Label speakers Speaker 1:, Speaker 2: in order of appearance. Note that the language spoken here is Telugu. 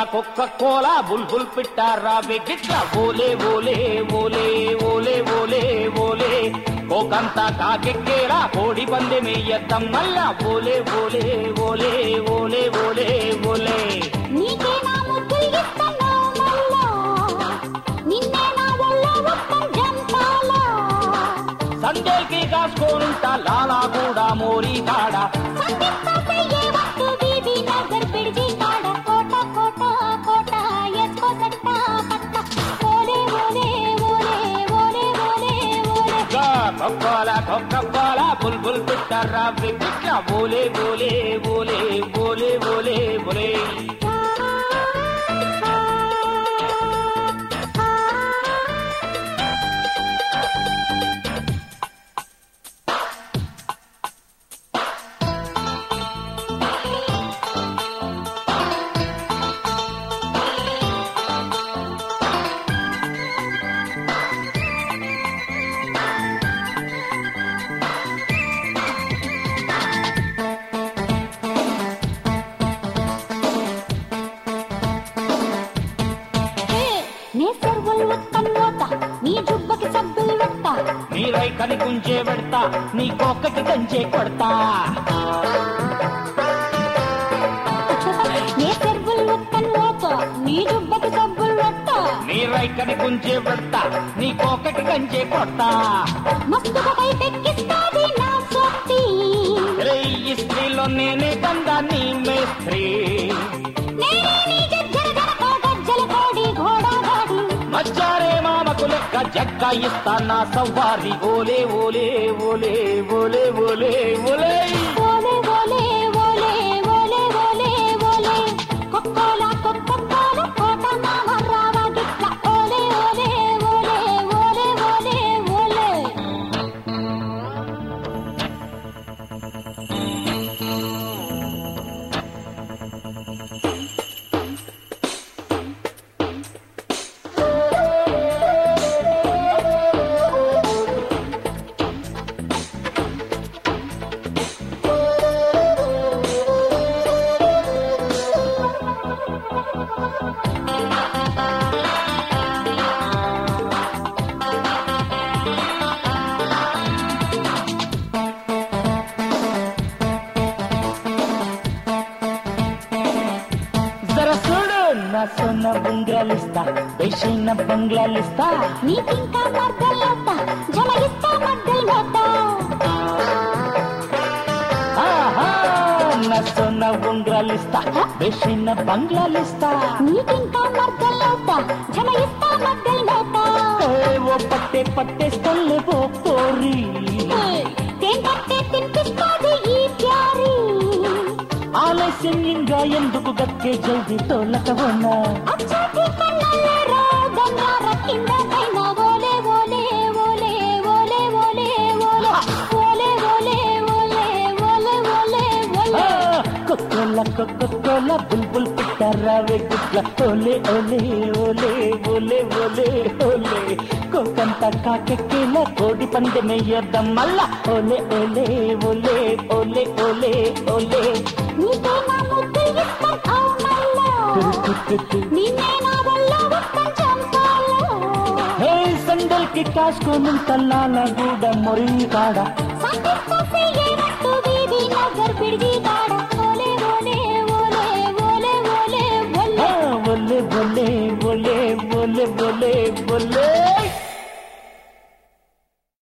Speaker 1: కుక్క కోల బుల్బుల్ పిట్టారా వెగిట్ల ఓలే ఓలే ఓలే ఓలే ఓలే ఓలే కోకంతా కాకెక్కేరా కోడి పందె మెయ్యద్దం మళ్ళా ఓలే ఓలే ఓలే ఓలే ఓలే ఓలే
Speaker 2: నీకే నా ముద్దులు ఇస్తాను మళ్ళా నిన్నే నా ఒళ్ళో ఒక్కం జంపాలా
Speaker 1: సందేల్కి కాసుకోనుంటా లాలా కూడా మోరీ కాడ
Speaker 2: సందిస్తాసే ఏ వస్తు బీబీ నగర్ పిడిచి కాడ కోట కోట కోట ఎస్కో సట్ట పట్ట ఓలే ఓలే ఓలే ఓలే ఓలే ఓలే
Speaker 1: గా కొక్కోల కొక్కోల బుల్బుల్ పిట్టారా వెగిట్ల ఓలే ఓలే ఓలే ఓలే ఓలే ఓలే
Speaker 2: నే సెర్వల్ ఉత్తన్ మోత నీ జుబ్బకి సబ్బులు వెట్ట
Speaker 1: నీ రైకని కుంచే పెడతా నీ కొక్కకి కంచే కొడతా
Speaker 2: నే సెర్వల్ ఉత్తన్ మోత నీ జుబ్బకి సబ్బులు వెట్ట
Speaker 1: నీ రైకని కుంచే పెడతా నీ కొక్కకి కంచే కొడతా
Speaker 2: మస్తుగా పైపెక్కిస్తాది నా సొత్తి
Speaker 1: రే ఈ స్త్రీలో నేనే కందా నీ మేస్త్రి
Speaker 2: నేనే నీ గజ్జల గనక గజ్జల కోడి ఘోడా గాడి
Speaker 1: మచ్చారే మామకు లెక్క జక్క ఇస్తా నా సవ్వారి ఓలే ఓలే ఓలే ఓలే ఓలే ఓలే
Speaker 2: ఓలే ఓలే ఓలే ఓలే ఓలే ఓలే కొక్కోల కొక్కోల కోట మామ రావ గిట్ల ఓలే ఓలే ఓలే ఓలే ఓలే ఓలే
Speaker 1: జర చూడు నా సొన్న బంగ్లాలిస్తా బెషైన బంగ్లాలిస్తా
Speaker 2: నీకింకా మర్దల్లోత జమయిస్తా మద్దల్లోత
Speaker 1: ఆహా నా సొన్న ఉంగరాలిస్తా బెషైన బంగ్లాలిస్తా
Speaker 2: నీకింకా మర్దల్లోత జమయిస్తా మద్దల్లోత
Speaker 1: ఏ ఓ పట్టే పట్టేస్తలే ఓ పోరి
Speaker 2: తేన్ పట్టే తినిపిస్తాది ఈ ప్యారీ
Speaker 1: ఆలస్యం ఇంకా ఎందుకు గక్కే జల్ది తోలకవన్నా
Speaker 2: అచ్చాటి కన్నల్లరా గంగార కింద పైన ఓలే ఓలే ఓలే ఓలే ఓలే ఓలే ఓలే ఓలే ఓలే ఓలే ఓలే ఓలే
Speaker 1: కొత్తల కొత్తల బుల్బుల్ పుట్టారావే గుట్ల ఓలే ఓలే ఓలే ఓలే ఓలే ఓలే కోకంత కాకెక్కేల కోడి పందెమెయ్యొద్దాం మళ్ళా ఓలే ఓలే ఓలే ఓలే ఓలే ఓలే
Speaker 2: నీకే నా ముద్దు ఇస్తాం అవునల్లా నిన్నే నా వల్ల ఒక్కం చంపాలా
Speaker 1: హే సండల్ కి కాసుకోనుంత లాల గూడ మొరి కాడ
Speaker 2: సంతిస్తాసే ఏ వస్తు బీబీ నగర్ పిడిగి కాడ ఓలే ఓలే ఓలే ఓలే ఓలే ఓలే
Speaker 1: ఆ, ఒలే ఒలే ఒలే ఒలే ఒలే ఒలే